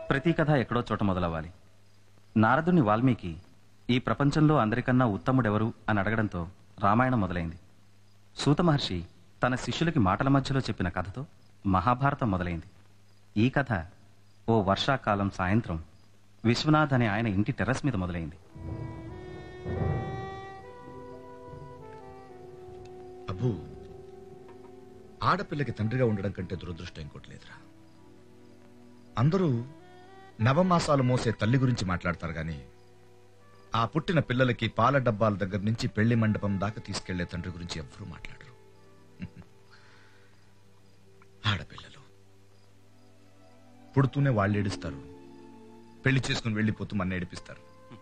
ప్రతి కథ ఎక్కడో చోట మొదలవ్వాలి నారదుని వాల్మీకి ఈ ప్రపంచంలో అందరికన్నా ఉత్తముడెవరు అని అడగడంతో రామాయణం మొదలైంది సూత మహర్షి తన శిష్యులకి మాటల మధ్యలో చెప్పిన కథతో మహాభారతం మొదలైంది ఈ కథ ఓ వర్షాకాలం సాయంత్రం విశ్వనాథ్ అనే ఆయన ఇంటి టెర్రస్ మీద మొదలైంది అబ్బు ఆడపిల్లకి తండ్రిగా ఉండడం కంటే దురదృష్టం ఇంకోటి లేదురా అందరూ నవమాసాలు మోసే తల్లి గురించి మాట్లాడతారు గాని ఆ పుట్టిన పిల్లలకి పాల డబ్బాల దగ్గర నుంచి పెళ్లి మండపం దాకా తీసుకెళ్లే తండ్రి గురించి ఎవ్వరూ మాట్లాడరు ఆడపిల్లలు పుడుతూనే వాళ్ళు ఏడుస్తారు పెళ్లి చేసుకుని వెళ్ళిపోతూ మన ఏడిపిస్తారు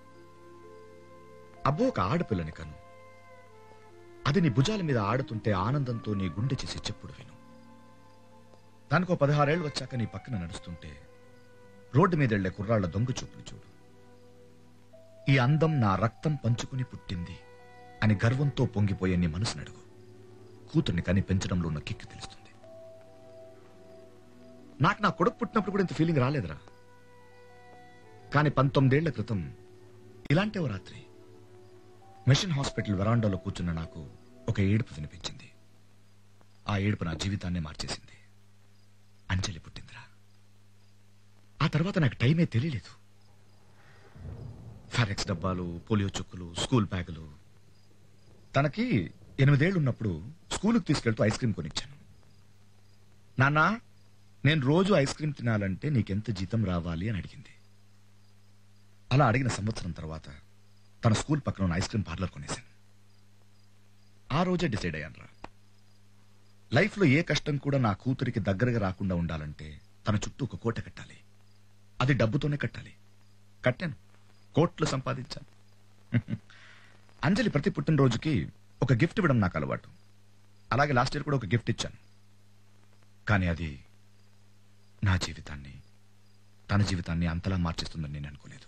అబ్బో ఒక ఆడపిల్లని కను అది నీ భుజాల మీద ఆడుతుంటే ఆనందంతో నీ గుండె చేసి చెప్పుడు విను దానికో పదహారేళ్ళు వచ్చాక నీ పక్కన నడుస్తుంటే రోడ్డు మీద వెళ్లే కుర్రాళ్ల దొంగ చూపులు చూడు ఈ అందం నా రక్తం పంచుకుని పుట్టింది అని గర్వంతో పొంగిపోయే నీ మనసు నడుగు కూతుర్ని కని పెంచడంలో ఉన్న కిక్కు తెలుస్తుంది నాకు నా కొడుకు పుట్టినప్పుడు కూడా ఇంత ఫీలింగ్ రాలేదురా కానీ పంతొమ్మిదేళ్ల క్రితం ఇలాంటి ఓ రాత్రి మిషన్ హాస్పిటల్ వరాండాలో కూర్చున్న నాకు ఒక ఏడుపు వినిపించింది ఆ ఏడుపు నా జీవితాన్నే మార్చేసింది అంజలి పుట్టిందిరా ఆ తర్వాత నాకు టైమే తెలియలేదు ఫారెక్స్ డబ్బాలు పోలియో చుక్కులు స్కూల్ బ్యాగులు తనకి ఎనిమిదేళ్లు ఉన్నప్పుడు స్కూలుకు తీసుకెళ్తూ ఐస్ క్రీమ్ కొనిచ్చాను నాన్నా నేను రోజు ఐస్ క్రీమ్ తినాలంటే నీకెంత జీతం రావాలి అని అడిగింది అలా అడిగిన సంవత్సరం తర్వాత తన స్కూల్ పక్కన ఉన్న ఐస్ క్రీమ్ పార్లర్ కొనేశాను ఆ రోజే డిసైడ్ అయ్యాను రా లైఫ్లో ఏ కష్టం కూడా నా కూతురికి దగ్గరగా రాకుండా ఉండాలంటే తన చుట్టూ ఒక కోట కట్టాలి అది డబ్బుతోనే కట్టాలి కట్టాను కోట్లు సంపాదించాను అంజలి ప్రతి పుట్టినరోజుకి ఒక గిఫ్ట్ ఇవ్వడం నాకు అలవాటు అలాగే లాస్ట్ ఇయర్ కూడా ఒక గిఫ్ట్ ఇచ్చాను కానీ అది నా జీవితాన్ని తన జీవితాన్ని అంతలా మార్చేస్తుందని నేను అనుకోలేదు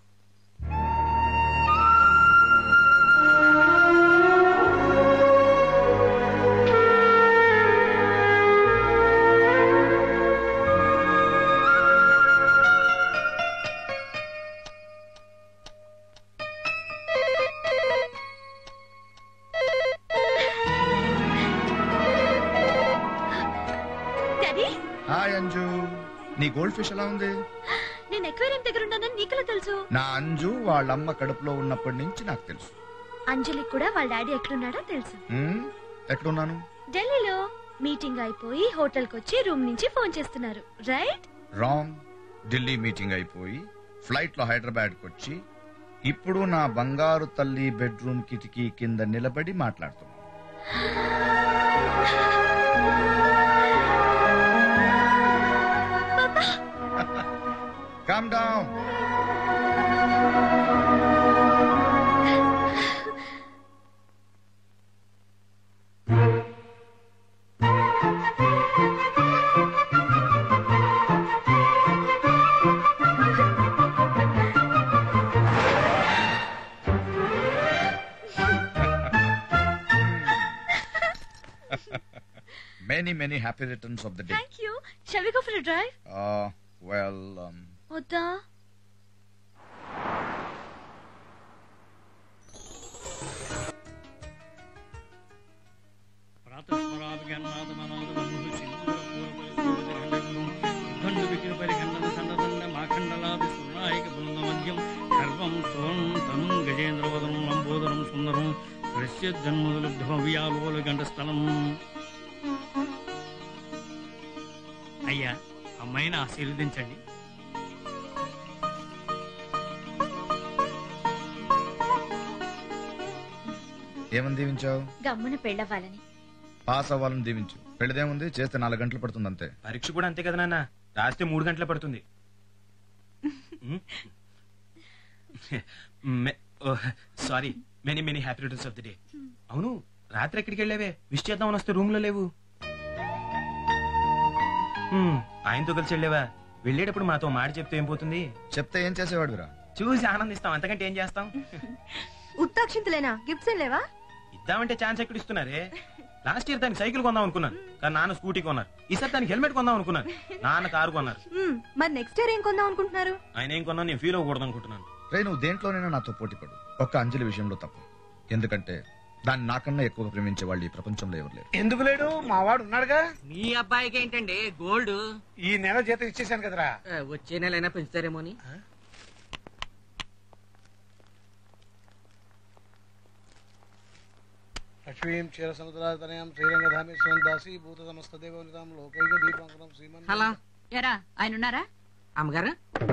డాడీ హాయ్ అంజు నీ గోల్డ్ ఫిష్ ఎలా ఉంది నేను ఎక్వేరియం దగ్గర ఉన్నానని నీకెలా తెలుసు నా అంజు వాళ్ళమ్మ కడుపులో ఉన్నప్పటి నుంచి నాకు తెలుసు అంజలికి కూడా వాళ్ళ డాడీ ఎక్కడున్నాడో తెలుసు హ్మ్? ఎక్కడున్నాను ఢిల్లీలో మీటింగ్ అయిపోయి హోటల్కి వచ్చి రూమ్ నుంచి ఫోన్ చేస్తున్నారు రైట్ రాంగ్ ఢిల్లీ మీటింగ్ అయిపోయి ఫ్లైట్ లో హైదరాబాద్ వచ్చి ఇప్పుడు నా బంగారు తల్లి బెడ్రూమ్ కిటికీ కింద నిలబడి మాట్లాడుతున్నాను calm down many many happy returns of the day thank you shall we go for drive well వద్దా గంటస్థలం అయ్యా అమ్మాయిని ఆశీర్వదించండి ఏమని దీవించావు గమ్మున పెళ్ళవ్వాలని పాస్ అవ్వాలని దీవించు పెళ్ళదేముంది చేస్తే నాలుగు గంటలు పడుతుంది అంతే పరీక్ష కూడా అంతే కదా నాన్న రాస్తే మూడు గంటలే పడుతుంది sorry many many happy returns of the day అవును రాత్రి ఎక్కడికి వెళ్ళావే విష్ చేద్దామని వస్తే రూమ్ లో లేవు Hmm, ఆయనతో కలిసి వెళ్ళావా వెళ్ళేటప్పుడు మాతో మాట చెప్తే ఏం పోతుంది చెప్తే ఏం చేసేవాడురా చూసి ఆనందిస్తాం అంతకంటే ఏం చేస్తాం ఉత్తాక్షింతలేనా గిఫ్ట్స్ ఏం లేవా ఇద్దామంటే ఛాన్స్ ఎక్కడ ఇస్తున్నారే లాస్ట్ ఇయర్ దానికి సైకిల్ కొందాం అనుకున్నాను కానీ నాన్న స్కూటీ కొన్నారు ఈసారి దానికి హెల్మెట్ కొందాం అనుకున్నాను నాన్న కారు కొన్నారు మ్మ్, మరి నెక్స్ట్ ఇయర్ ఏం కొందాం అనుకుంటున్నారు ఆయన ఏం కొన్నా నేను ఫీల్ అవ్వకూడదు అనుకుంటున్నాను రే నువ్వు దేంట్లోనైనా నాతో పోటీ పడు ఒక్క అంజలి విషయంలో తప్ప ఎందుకంటే దాన్ని నాకన్నా ఎక్కువగా ప్రేమించే వాళ్ళు ఈ ప్రపంచంలో ఎవరు లేరు ఎందుకు లేడు మా వాడు ఉన్నాడుగా మీ అబ్బాయికి ఏంటండి గోల్డ్ ఈ నెల జీతం ఇచ్చేసాను కదరా ఆ, వచ్చే నెల అయినా పెంచుతారేమో అని లక్ష్మీం క్షీర సముద్రాతనయం శ్రీరంగధామేశ్వరం దాసి భూత సమస్త దేవనితాం లోకైక దీపాంకరం శ్రీమన్ హలో ఎరా ఆయన ఉన్నారా అమ్మగారు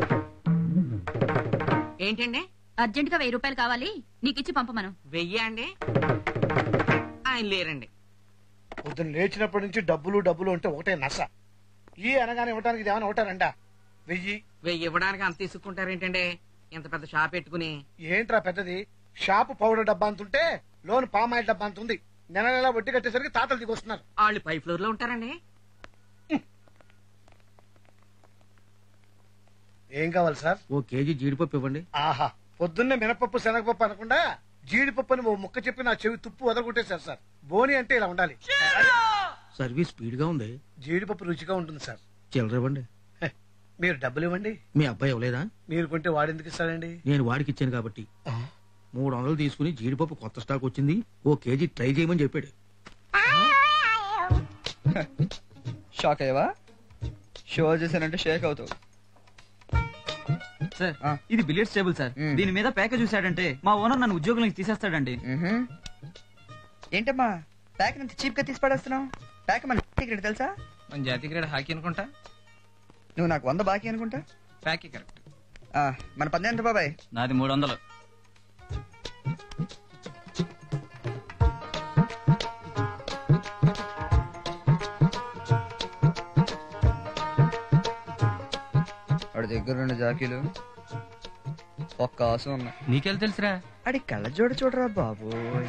ఏంటండి అర్జెంట్ గా వెయ్యి రూపాయలు కావాలి నీకు ఇచ్చి పంపమను వెయ్యా అండి ఆయన లేరండి పొద్దున్న లేచినప్పటి నుంచి డబ్బులు డబ్బులు అంటే ఒకటే నస ఈ అనగానే ఇవ్వడానికి ఇది ఏమైనా ఒకటారండా వెయ్యి వెయ్యి ఇవ్వడానికి అంత తీసుకుంటారేంటండి ఇంత పెద్ద షాప్ పెట్టుకుని ఏంట్రా పెద్దది షాపు పౌడర్ డబ్బా అంతుంటే లోన్ పామాయిల్ డబ్బా అంత ఉంది నెల నెల వడ్డీ కట్టేసరికి తాతలు దిగొస్తున్నారు వాళ్ళు పై ఫ్లోర్ లో ఉంటారండి ఏం కావాలి సార్ ఓ కేజీ జీడిపప్పు ఇవ్వండి ఆహా పొద్దున్నే మినపప్పు శనగపప్పు అనకుండా జీడిపప్పు అని ఓ ముక్క చెప్పి నా చెవి తుప్పు వదలగొట్టేశారు సార్ బోని అంటే ఇలా ఉండాలి సర్వీస్ స్పీడ్ గా ఉంది జీడిపప్పు రుచిగా ఉంటుంది సార్ చిల్లర ఇవ్వండి హె, మీరు డబ్బులు ఇవ్వండి మీ అబ్బాయి ఇవ్వలేదా మీరు కొంటే వాడెందుకు ఇస్తాడండి నేను వాడికి ఇచ్చాను కాబట్టి మూడు వందలు తీసుకుని జీడిపప్పు కొత్త స్టాక్ వచ్చింది ఓ కేజీ ట్రై చేయమని చెప్పాడు షాక్ అయ్యవా షో చేశానంటే షేక్ అవుతావు సార్ ఆ. ఇది బిలియర్డ్స్ టేబుల్ సార్ మ్. దీని మీద ప్యాకేజ్ చూసాడంటే మా ఓనర్ నన్ను ఉద్యోగం నుంచి తీసేస్తాడండి మ్హూ. ఏంటమ్మా ప్యాక్ అంత చీప్ గా తీసి పడేస్తున్నావు ప్యాక్ మన టికెట్ తెలుసా మన జాతీయ క్రీడ హాకీ అనుకుంటా నువ్వు నాకు వంద బాకీ అనుకుంటా ప్యాకే కరెక్ట్ ఆ, మన పద్దె ఎంత బాబాయ్ నాది మూడు వందలు వాడి దగ్గర రెండు జాకీలు ఒక్క ఆసు ఉన్నాయి నీకెళ్ళి తెలుసురా అడి కళ్ళ జోడ చూడరా బాబు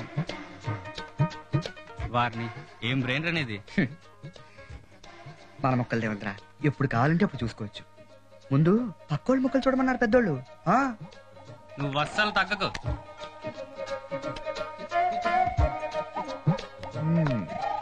వారిని ఏం బ్రెయిన్ అనేది మన మొక్కలు దేవంతరా ఎప్పుడు కావాలంటే అప్పుడు చూసుకోవచ్చు ముందు పక్కోళ్ళు మొక్కలు చూడమన్నారు పెద్దోళ్ళు ఆ నువ్వు వర్షాలు తగ్గకు మ్మ్.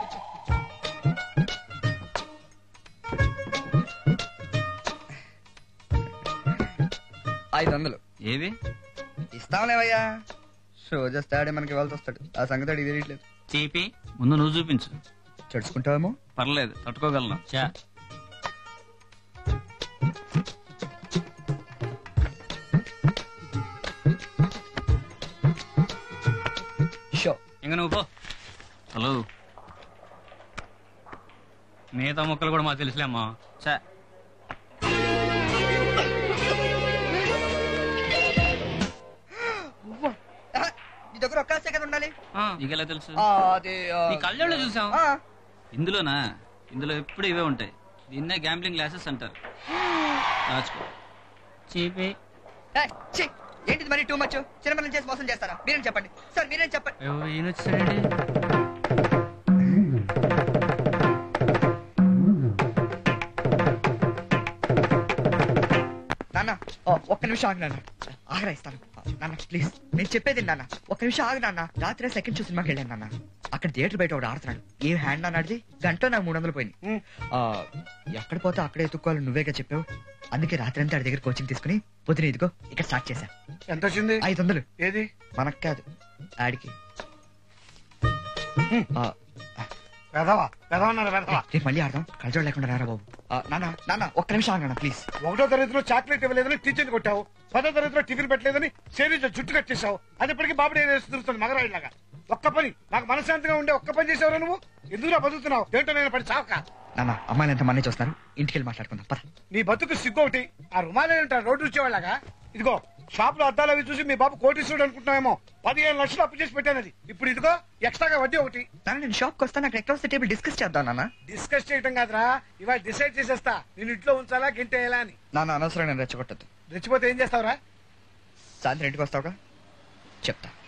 ఐదు వందలు ఏవి ఇస్తాంలేవయ్యా షో చేస్తే ఆడే మనకి వెళ్తూ వస్తాడు ఆ సంగతి అడిగి తెలియట్లేదు చీపి ముందు నువ్వు చూపించు చడుచుకుంటావేమో పర్లేదు తట్టుకోగలను చా షో ఇంక నువ్వు పో హలో మిగతా మొక్కలు కూడా మాకు తెలుసులేమ్మా చా ఆ, నీ దగ్గర ఒక్క సెకండ్ ఉండాలి నీకెలా తెలుసు ఆ, అది ఆ, నీ కళ్ళల్లో చూసాం ఆ, ఇందులోనా ఇందులో ఎప్పుడు ఇవే ఉంటాయి దీన్నే గ్యాంబ్లింగ్ గ్లాసెస్ అంటారు రాచుకో చీపి ఏయ్, ఛీ, ఏంటిది మరి టూ మచ్ చిన్నపిల్లలు చేసి మోసం చేస్తారా మీరేం చెప్పండి సార్ మీరేం చెప్పండి ఈయన వచ్చాడండి నాన్న ఓ, ఒక్క నిమిషం ఆగు నాన్న ఆగరా ఇస్తాను ఆ, నాన్న ప్లీజ్ నేను చెప్పేది నాన్న ఒక్క నిమిషం ఆగు నాన్న రాత్రి సెకండ్ షో సినిమాకి వెళ్ళాను నాన్న అక్కడ థియేటర్ బయట ఒకడు ఆడుతున్నాడు ఏ హ్యాండ్ అన్నాడిది గంటలో నాకు మూడు వందలు పోయింది ఆ, ఎక్కడ పోతే అక్కడే ఎత్తుక్కోవాలి నువ్వేగా చెప్పావు అందుకే రాత్రి అంతా ఆడి దగ్గర కోచింగ్ తీసుకుని పొద్దున ఇదిగో ఇక్కడ స్టార్ట్ చేశా ఎంత వచ్చింది ఐదు వందలు ఏది మనకు కాదు ఆడికి ఆ, వెధవా వెధవన్నారు వెధవా రేపు మళ్ళీ ఆడదాం కలజోడు లేకుండా రారా బాబు ఆ, నాన్న నాన్న ఒక్క నిమిషం ఆగు నాన్న ప్లీజ్ ఒకటో తరగతిలో చాక్లెట్ ఇవ్వలేదని టీచర్ని కొట్టావు పదో తరగతిలో టిఫిన్ పెట్టలేదని సేరీతో జుట్టు కట్టేశావు అది ఇప్పటికీ బాబు తిరుగుతుంది మగరాయిలాగా ఒక్క పని నాకు మనశాంతిగా ఉండే ఒక్క పని చేసేవరా నువ్వు ఎందుకు బతుకుతున్నావు దేంటో నేను పడి చావక నాన్న అమ్మాయిలు ఎంత మనీ చూస్తున్నారు ఇంటికి వెళ్ళి మాట్లాడుకుందాం పద నీ బతుకు సిగ్గోటి ఆ రుమాలే ఉంటారు రోడ్డు వచ్చేవాళ్ళగా ఇదిగో షాప్ లో అద్దాలు అవి చూసి మీ బాబు కోటీశ్వరుడు అనుకుంటున్నామేమో పదిహేను లక్షలు అప్పు చేసి పెట్టానది ఇప్పుడు ఇదిగో ఎక్స్ట్రాగా వడ్డీ ఒకటి నాన్న నేను షాప్కి వస్తాను అక్కడ ఎక్కడ వస్తే టేబుల్ డిస్కస్ చేద్దాం నాన్న డిస్కస్ చేయటం కాదురా ఇవాళ డిసైడ్ చేసేస్తా నేను ఇంట్లో ఉంచాలా గింటేయాలా అని నాన్న అనవసరం నేను రెచ్చగొట్టద్దు రెచ్చిపోతే ఏం చేస్తావురా సాయంత్రం ఇంటికి వస్తావుగా చెప్తా